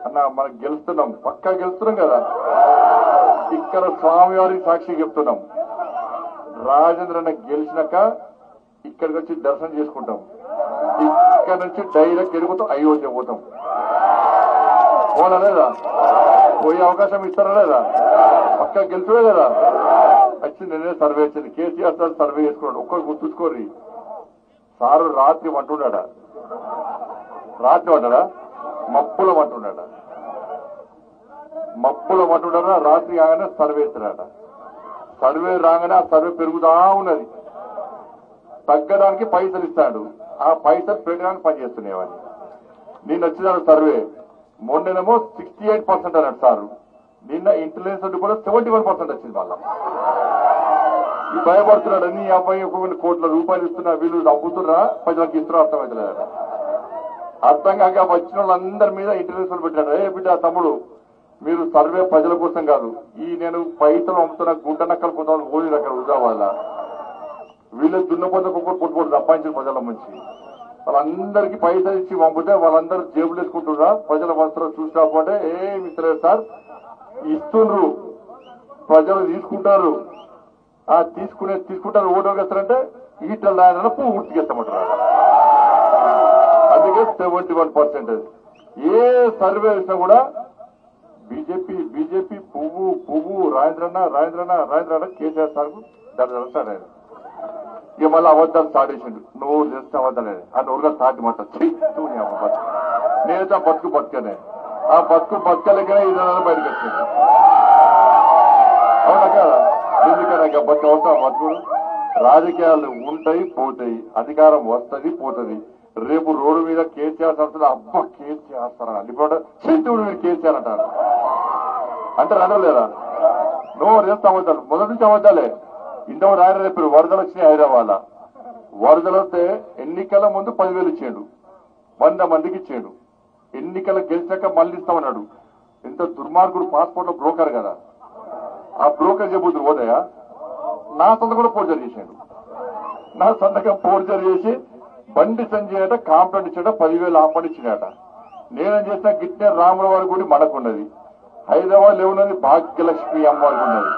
అన్న మనం గెలుస్తున్నాం పక్కా గెలుస్తున్నాం కదా ఇక్కడ స్వామివారికి సాక్షి చెప్తున్నాం రాజేంద్ర అన్న గెలిచినాక ఇక్కడికి వచ్చి దర్శనం చేసుకుంటాం ఇక్కడ నుంచి డైరెక్ట్ ఎరుగుతాం అయోధ్య పోతాం పోనా లేదా పోయే అవకాశం ఇస్తారా లేదా పక్క గెలుచుడే కదా వచ్చింది నేనే సర్వే వచ్చింది కేసీఆర్ సార్ సర్వే చేసుకున్నాడు ఒక్కరు గుర్తుంచుకోర్రి సారు రాత్రి అంటున్నాడా రాత్రి అంటాడా మప్పుల అంటున్నాడా మప్పుల అంటున్నాడా రాత్రి కాగానే సర్వే ఇస్తున్నాడా సర్వే రాగానే ఆ సర్వే పెరుగుతా ఉన్నది తగ్గడానికి పైసలు ఇస్తాడు ఆ పైసలు పెరగడానికి పనిచేస్తున్నాయని నిన్న వచ్చిన సర్వే మొన్ననేమో సిక్స్టీ ఎయిట్ పర్సెంట్ అన్నాడు సారు నిన్న ఇంటెలిజెన్స్ కూడా సెవెంటీ వన్ పర్సెంట్ వచ్చింది మళ్ళా ఈ భయపడుతున్నాడు నీ అబ్బాయి ఒక కొన్ని కోట్ల రూపాయలు ఇస్తున్నా వీళ్ళు అమ్ముతున్నా ప్రజలకు ఇస్తున్నా అర్థమవుతలేదట అర్థం కాక వచ్చిన వాళ్ళందరి మీద ఇంటెలిజెన్స్ పెట్టాడు ఏ బిడ్డ తమ్ముడు మీరు సర్వే ప్రజల కోసం కాదు ఈ నేను పైసలు అమ్ముతున్న గుంట నక్కలు కొంతమంది ఓడి అక్కడ వృధా వాళ్ళ వీళ్ళు దున్నపోతే ఒక్కొక్కరు పొట్టుకోడు సంపాదించిన ప్రజల మంచి వాళ్ళందరికీ పైసలు ఇచ్చి పంపితే వాళ్ళందరూ జేబులు వేసుకుంటున్నా ప్రజల మనసులో చూసి రాకపోతే ఏమి ఇస్తలేదు సార్ ఇస్తుండ్రు ప్రజలు తీసుకుంటారు ఆ తీసుకునే తీసుకుంటారు ఓటు వేస్తారంటే ఈటల రాయన పూర్తిగా ఇస్తామంటారు అందుకే సెవెంటీ వన్ పర్సెంటేజ్ ఏ సర్వే వేసినా కూడా బీజేపీ బీజేపీ పువ్వు పువ్వు రాజేంద్రన్న రాజేంద్రన్న రాజేంద్రన్న కేసీఆర్ సార్ దాని స్టార్ట్ ఆయన ఇక మళ్ళీ అబద్ధాలు స్టార్ట్ చేసిండు నువ్వు తెలిసిన అబద్ధాలే ఆ నోరుగా స్టార్ట్ మాట నేనైతే ఆ బతుకు బతుకనే ఆ బతుకు బతకలేకనే ఈ నెల బయటకు వచ్చింది అవునా కదా ఎందుకన్నా ఇక బతుకు అవసరం బతుకుడు రాజకీయాలు ఉంటాయి పోతాయి అధికారం వస్తది పోతది రేపు రోడ్డు మీద కేసీఆర్ సంస్థలు అబ్బా కేసీఆర్ సార్ ఇప్పుడు చేతుడు మీరు కేసీఆర్ అంటారు అంటారు అనలేదా నో రేపు అబద్ధాలు మొదటి నుంచి అబద్ధాలే ఇంతకు రాయన రేపు వరదలు వచ్చినాయి హైదరాబాద్ వరదలు వస్తే ఎన్నికల ముందు పదివేలు ఇచ్చాడు వంద మందికి ఇచ్చాడు ఎన్నికలు గెలిచాక మళ్ళీ ఇస్తామన్నాడు ఎంత దుర్మార్గుడు పాస్పోర్ట్ లో బ్రోకర్ కదా ఆ బ్రోకర్ చెబుతున్నారు పోదయా నా సొంత కూడా పోర్జర్ చేశాడు నా సంతకం పోర్జర్ చేసి బండి సంజయ్ అట కాంప్లైంట్ ఇచ్చాడ పదివేలు ఆపడి ఇచ్చినాట నేనేం చేసిన గిట్నే రాముల వారి గుడి మనకున్నది హైదరాబాద్ ఏమున్నది భాగ్యలక్ష్మి అమ్మవారికి ఉన్నది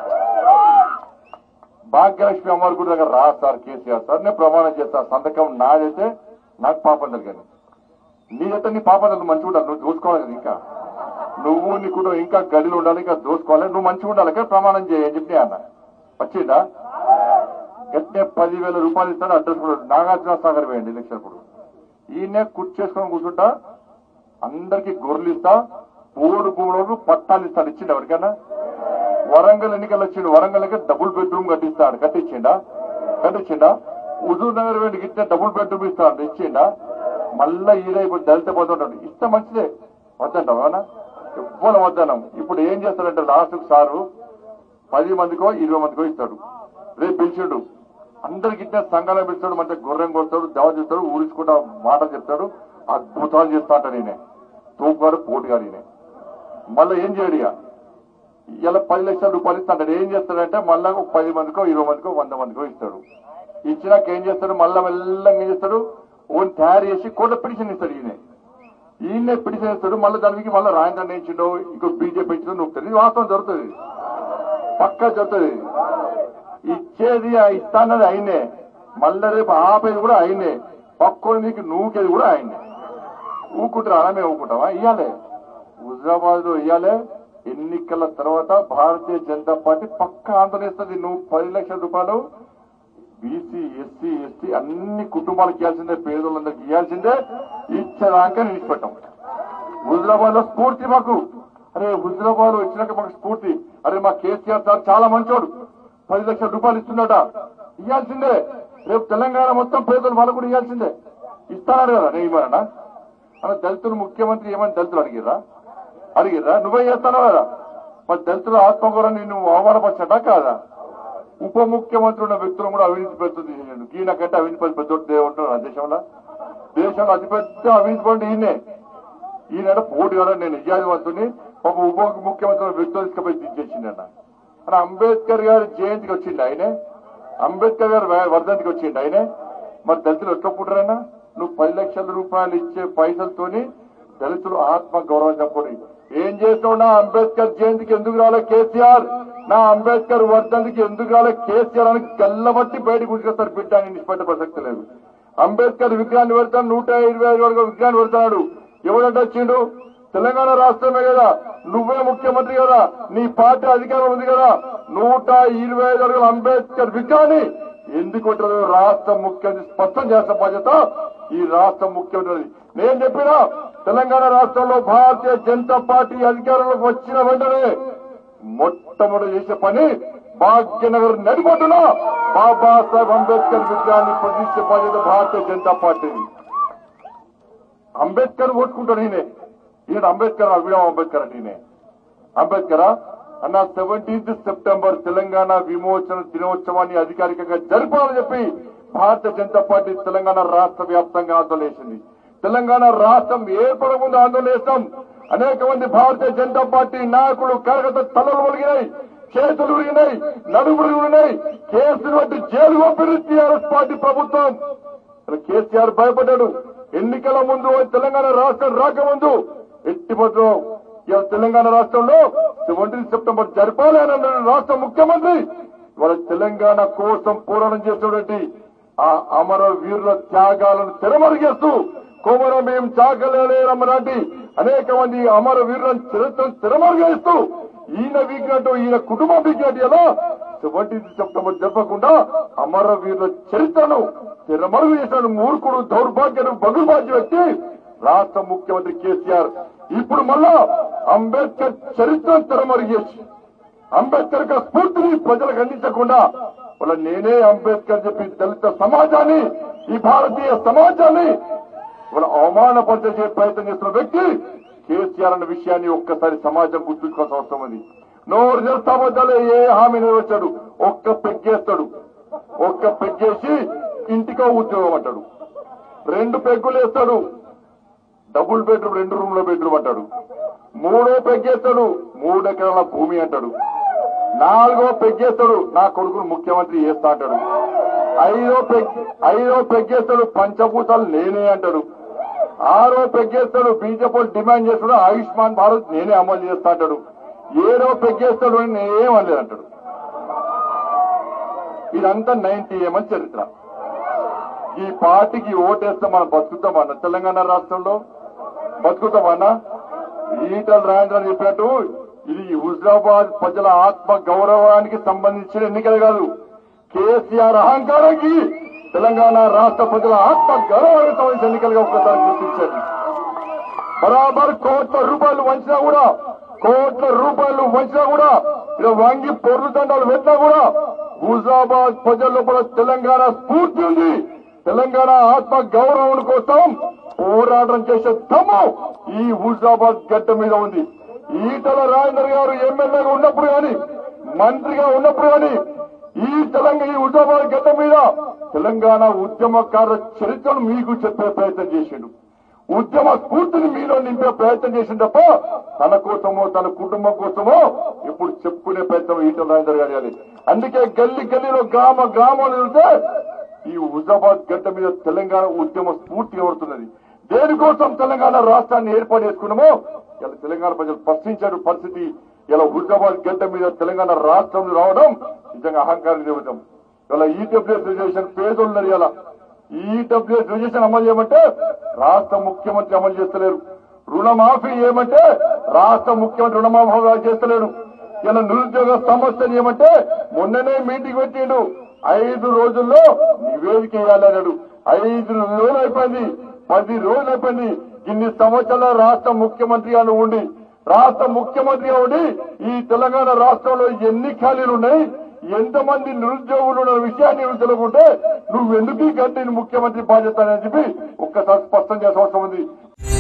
భాగ్యలక్ష్మి అమ్మవారి గుడి దగ్గర రా సార్ కేసీఆర్ సార్ నేను ప్రమాణం చేస్తా సంతకం నాదైతే నాకు పాపం జరిగింది నీదైతే నీ పాపం జరిగింది మంచిగా ఉండాలి నువ్వు చూసుకోవాలి కదా ఇంకా నువ్వు నీ కుటుంబం ఇంకా గదిలో ఉండాలి ఇంకా దోసుకోవాలి నువ్వు మంచిగా ఉండాలి కదా ప్రమాణం చేయ అని చెప్పి అన్న వచ్చిందా గట్టే పదివేల రూపాయలు ఇస్తాడు అడ్రస్ కూడా నాగార్జున సాగర్ వేయండి ఎలక్షన్ అప్పుడు ఈయనే కూర్చేసుకొని కూర్చుంటా అందరికి గొర్రెలు ఇస్తా పూడు భూములకు పట్టాలు ఇస్తాడు ఇచ్చిండు ఎవరికైనా వరంగల్ ఎన్నికలు వచ్చిండు వరంగల్కి డబుల్ బెడ్రూమ్ కట్టిస్తాడు కట్టించిండా కట్టించిండా హుజూర్ నగర్ వెళ్ళి ఇస్తే డబుల్ బెడ్రూమ్ ఇస్తాడు ఇచ్చిండా మళ్ళా ఈడే ఇప్పుడు దళిత పోతుంటాడు ఇస్తే మంచిదే వద్దంటాం అవునా ఎవ్వరు వద్దనం ఇప్పుడు ఏం చేస్తాడంటే లాస్ట్ సారు పది మందికో ఇరవై మందికో ఇస్తాడు రేపు పిలిచిండు అందరికి ఇట్టే సంఘాలు పిలుస్తాడు మంచిగా గుర్రం కొడతాడు దవ చేస్తాడు ఊరించుకుంటా మాటలు చెప్తాడు అద్భుతాలు చేస్తా అంటాడు ఈయన తూపుగాడు పోటుగాడు ఈయన మళ్ళీ ఏం చేయడు ఇక ఇలా పది లక్షల రూపాయలు ఇస్తాడు ఏం చేస్తాడంటే మళ్ళా ఒక పది మందికో ఇరవై మందికో వంద మందికో ఇస్తాడు ఇచ్చినాక ఏం చేస్తాడు మళ్ళా మెల్లంగా ఏం చేస్తాడు ఓన్ తయారు చేసి కోట్ల పిటిషన్ ఇస్తాడు ఈయన ఈయనే పిటిషన్ ఇస్తాడు మళ్ళీ దానికి మళ్ళీ రాయంత్రం ఇచ్చిండో ఇంకో బీజేపీ ఇచ్చిండో నొక్కుతుంది ఇది వాస్తవం జరుగుతుంది పక్కా జరుగుతుంది ఇచ్చేది ఆ ఇస్తానది ఆయనే మళ్ళీ రేపు ఆపేది కూడా ఆయనే పక్కోడు నీకు నూకేది కూడా ఆయనే ఊకుంటారా మేము ఊకుంటావా ఇయ్యాలే హుజరాబాద్ లో ఇయ్యాలే ఎన్నికల తర్వాత భారతీయ జనతా పార్టీ పక్క ఆందోళన ఇస్తుంది నువ్వు పది లక్షల రూపాయలు బీసీ ఎస్సీ ఎస్టీ అన్ని కుటుంబాలకు ఇవ్వాల్సిందే పేదలందరికి ఇవ్వాల్సిందే ఇచ్చేదాకా నిలిచిపెట్టాం హుజరాబాద్ లో స్ఫూర్తి మాకు అరే హుజరాబాద్ వచ్చినాక మాకు స్ఫూర్తి అరే మా కేసీఆర్ సార్ చాలా మంచోడు పది లక్షల రూపాయలు ఇస్తున్నట ఇవ్వాల్సిందే రేపు తెలంగాణ మొత్తం పేదలు వాళ్ళు కూడా ఇవ్వాల్సిందే ఇస్తానాడు కదా నేను ఇవ్వనా అలా దళితులు ముఖ్యమంత్రి ఏమని దళితులు అడిగిర్రా అడిగిర్రా నువ్వే చేస్తాను కదా మరి దళితుల ఆత్మగౌరవాన్ని నువ్వు అవమానపరచటా కాదా ఉప ముఖ్యమంత్రి ఉన్న వ్యక్తులను కూడా అవినీతి పెద్ద తీసేయండు ఈయన కంటే అవినీతి పెద్ద పెద్ద ఉంటారు ఆ దేశంలో దేశంలో అతిపెద్ద అవినీతి పండి ఈయనే ఈయన పోటీ కదా నేను నిజాధిపతుని ఒక ఉప ముఖ్యమంత్రి ఉన్న వ్యక్తులు తీసుకుపోయి తీసేసిండు అన్న అని అంబేద్కర్ గారి జయంతికి వచ్చిండు ఆయనే అంబేద్కర్ గారి వే- వర్ధంతికి వచ్చిండు ఆయనే మరి దళితులు ఎట్లా పుట్టారైనా నువ్వు పది లక్షల రూపాయలు ఇచ్చే పైసలతోని దళితులు ఆత్మ గౌరవం చెప్పండి ఏం చేసినావు నా అంబేద్కర్ జయంతికి ఎందుకు రాలే కేసీఆర్ నా అంబేద్కర్ వర్ధంతికి ఎందుకు రాలే కేసీఆర్ అని గల్లబట్టి బయటకు ఉడికేస్తారు బిడ్డ అని నిష్పత్తి ప్రసక్తి లేదు అంబేద్కర్ విగ్రహాన్ని పెడతాను నూట ఇరవై ఐదు వరకు విగ్రహాన్ని పెడతాడు ఎవడంటే వచ్చిండు తెలంగాణ రాష్ట్రమే కదా నువ్వే ముఖ్యమంత్రి కదా నీ పార్టీ అధికారం ఉంది కదా నూట ఇరవై ఐదు అడుగుల అంబేద్కర్ విగ్రహాన్ని ఎందుకు ఉంటారు రాష్ట్ర ముఖ్యమంత్రి స్పష్టం చేసిన బాధ్యత ఈ రాష్ట్ర ముఖ్యమంత్రి నేను చెప్పినా తెలంగాణ రాష్ట్రంలో భారతీయ జనతా పార్టీ అధికారంలోకి వచ్చిన వెంటనే మొట్టమొదటి చేసే పని భాగ్యనగర్ నడిబొడ్డున బాబాసాహెబ్ అంబేద్కర్ విగ్రహాన్ని ప్రతిష్ఠే బాధ్యత భారతీయ జనతా పార్టీది అంబేద్కర్ ఓట్టుకుంటాడు ఈయనే ఈయన అంబేద్కర్ అభిరామ్ అంబేద్కర్ అంటే ఈయనే అంబేద్కరా అన్న సెవెంటీన్త్ సెప్టెంబర్ తెలంగాణ విమోచన దినోత్సవాన్ని అధికారికంగా జరపాలని చెప్పి భారతీయ జనతా పార్టీ తెలంగాణ రాష్ట్ర వ్యాప్తంగా ఆందోళన చేసింది తెలంగాణ రాష్ట్రం ఏర్పడ ముందు ఆందోళన చేస్తాం అనేక మంది భారతీయ జనతా పార్టీ నాయకులు కరగత తలలు ఒలిగినాయి చేతులు ఉరిగినాయి నడుములు ఉరిగినాయి కేసులు వంటి జైలు పంపిణీ టీఆర్ఎస్ పార్టీ ప్రభుత్వం ఇలా కేసీఆర్ భయపడ్డాడు ఎన్నికల ముందు తెలంగాణ రాష్ట్రం రాకముందు ఎట్టి మాత్రం ఇవాళ తెలంగాణ రాష్ట్రంలో సెవెంటీన్ సెప్టెంబర్ జరపాలి అని అన్నాడు రాష్ట్ర ముఖ్యమంత్రి ఇవాళ తెలంగాణ కోసం పోరాటం చేస్తున్నటువంటి ఆ అమర వీరుల త్యాగాలను తెరమరిగేస్తూ కోమరం మేము చాకలేరమ్మలాంటి అనేక మంది అమర వీరులను చరిత్రను తెరమరిగేస్తూ ఈయన వీకినట్టు ఈయన కుటుంబం వీకినట్టు ఎలా సెవెంటీన్త్ సెప్టెంబర్ జరపకుండా అమర వీరుల చరిత్రను తెరమరుగు చేసిన మూర్ఖుడు దౌర్భాగ్యుడు బగుబాధ్య వ్యక్తి రాష్ట్ర ముఖ్యమంత్రి కేసీఆర్ ఇప్పుడు మళ్ళా అంబేద్కర్ చరిత్రను తెరమరుగు చేసి అంబేద్కర్ యొక్క స్ఫూర్తిని ప్రజలకు అందించకుండా వాళ్ళ నేనే అంబేద్కర్ చెప్పి దళిత సమాజాన్ని ఈ భారతీయ సమాజాన్ని వాళ్ళ అవమానపరిచే ప్రయత్నం చేస్తున్న వ్యక్తి కేసీఆర్ అన్న విషయాన్ని ఒక్కసారి సమాజం గుర్తుంచుకోవాల్సిన అవసరం ఉంది నోరు చేస్తాబద్దాలే ఏ హామీ నెరవేర్చాడు ఒక్క పెగ్గేస్తాడు ఒక్క పెగ్గేసి ఇంటికో ఉద్యోగం అంటాడు రెండు పెగ్గులు వేస్తాడు డబుల్ బెడ్రూమ్ రెండు రూమ్ల బెడ్రూమ్ అంటాడు మూడో పెగ్గేస్తాడు మూడు ఎకరాల భూమి అంటాడు నాలుగో పెగ్గేస్తాడు నా కొడుకును ముఖ్యమంత్రి చేస్తా అంటాడు ఐదో పెగ్ ఐదో పెగ్గేస్తాడు పంచభూతాలు నేనే అంటాడు ఆరో పెగ్గేస్తాడు బీజేపీ డిమాండ్ చేస్తాడు ఆయుష్మాన్ భారత్ నేనే అమలు చేస్తా అంటాడు ఏడో పెగ్గేస్తాడు అని నేనేం అనలేదు అంటాడు ఇదంతా నైన్టీ ఏమని చరిత్ర ఈ పార్టీకి ఓటేస్తే మనం బతుకుతామన్న తెలంగాణ రాష్ట్రంలో బతుకుతామన్నా ఈటల రాజేంద్ర చెప్పినట్టు ఇది హుజరాబాద్ ప్రజల ఆత్మ గౌరవానికి సంబంధించిన ఎన్నికలు కాదు కేసీఆర్ అహంకారానికి తెలంగాణ రాష్ట్ర ప్రజల ఆత్మ గౌరవానికి సంబంధించిన ఎన్నికలుగా ఒక్కసారి గుర్తించండి బరాబర్ కోట్ల రూపాయలు వంచినా కూడా కోట్ల రూపాయలు వంచినా కూడా ఇలా వంగి పొర్లు దండాలు పెట్టినా కూడా హుజాబాద్ ప్రజల లోపల తెలంగాణ స్ఫూర్తి ఉంది తెలంగాణ ఆత్మ గౌరవం కోసం పోరాటం చేసే దమ్ము ఈ హుజాబాద్ గడ్డ మీద ఉంది ఈటల రాజేందర్ గారు ఎమ్మెల్యేగా ఉన్నప్పుడు కానీ మంత్రిగా ఉన్నప్పుడు కానీ ఈ తెలంగాణ ఈ హుజాబాద్ గడ్డ మీద తెలంగాణ ఉద్యమకారుల చరిత్రను మీకు చెప్పే ప్రయత్నం చేసిండు ఉద్యమ స్ఫూర్తిని మీలో నింపే ప్రయత్నం చేసింది తప్ప తన కోసమో తన కుటుంబం కోసమో ఇప్పుడు చెప్పుకునే ప్రయత్నం ఈటల రాజేందర్ గారు చేయాలి అందుకే గల్లీ గల్లీలో గ్రామ గ్రామాలు వెళ్తే ఈ హుజాబాద్ గడ్డ మీద తెలంగాణ ఉద్యమ స్ఫూర్తి ఎవరుతున్నది దేనికోసం తెలంగాణ రాష్ట్రాన్ని ఏర్పాటు చేసుకున్నామో ఇలా తెలంగాణ ప్రజలు ప్రశ్నించారు పరిస్థితి ఇలా హుజాబాద్ గడ్డ మీద తెలంగాణ రాష్ట్రం రావడం నిజంగా అహంకారం నిమిత్తం ఇలా ఈడబ్ల్యూఎస్ రిజర్వేషన్ పేదోళ్ళు ఇలా ఈడబ్ల్యూఎస్ రిజర్వేషన్ అమలు చేయమంటే రాష్ట్ర ముఖ్యమంత్రి అమలు చేస్తలేరు రుణమాఫీ ఏమంటే రాష్ట్ర ముఖ్యమంత్రి రుణమాఫీ చేస్తలేడు ఇలా నిరుద్యోగ సమస్యలు ఏమంటే మొన్ననే మీటింగ్ పెట్టిండు ఐదు రోజుల్లో నివేదిక ఇవ్వాలన్నాడు ఐదు రోజులు అయిపోయింది పది రోజులు అయిపోయింది ఇన్ని సంవత్సరాల రాష్ట్ర ముఖ్యమంత్రిగా నువ్వు ఉండి రాష్ట్ర ముఖ్యమంత్రిగా ఉండి ఈ తెలంగాణ రాష్ట్రంలో ఎన్ని ఖాళీలు ఉన్నాయి ఎంతమంది నిరుద్యోగులు ఉన్న విషయాన్ని నువ్వు తెలుగుంటే నువ్వు ఎందుకు ఈ గట్టి ముఖ్యమంత్రి బాధ్యత అని చెప్పి ఒక్కసారి స్పష్టం చేసిన అవసరం ఉంది